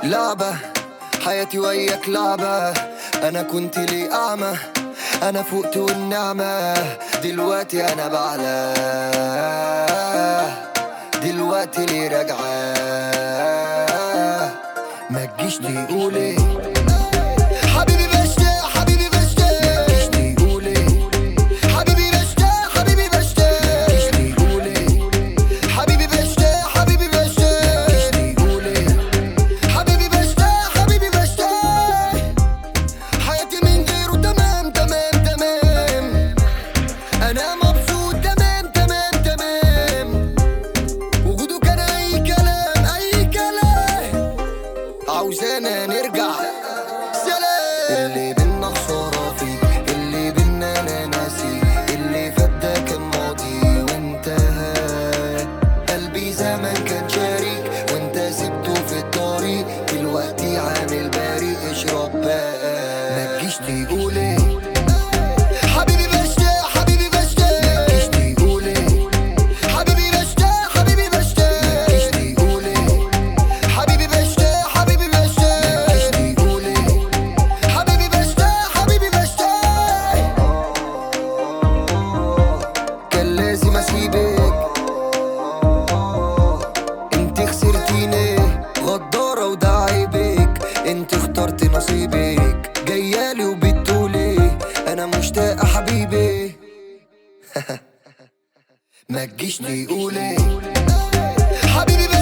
لعبة حياتي وياك لعبة أنا كنت لي أعمى أنا فقت والنعمة دلوقتي أنا بعلى دلوقتي لي راجعة ما تجيش تقولي حبيبي بشتاق حبيبي بشتاق ما تجيش تقولي حبيبي بشتاق حبيبي بشتاق ما تجيش تقولي حبيبي بشتاق حبيبي بشتاق ما تجيش تقولي حبيبي بشتاق حبيبي بشتاق حياتي من غيره تمام تمام تمام انا مبسوط تمام تمام تمام وجوده كان اي كلام اي كلام عاوزانا نرجع سلام اللي بينا خسارة فيك اللي بينا انا ناسي اللي فات ده كان ماضي وانتهى قلبي زمان كان شريك وانت سبته في الطريق دلوقتي عامل باري اشرب بقى ما تجيش تقولي حبيبي بشتاق حبيبي بشتاق ما تجيش تقولي حبيبي بشتاق حبيبي بشتاق ما تجيش تقولي حبيبي بشتاق حبيبي بشتاق ما تجيش تقولي حبيبي بشتاق حبيبي بشتاق كان لازم اسيبك انت خسرتيني غدارة وده عيبك انت اخترت نصيبك جايالي وبتقولي انا مشتاق يا حبيبي ما تجيش تقولي حبيبي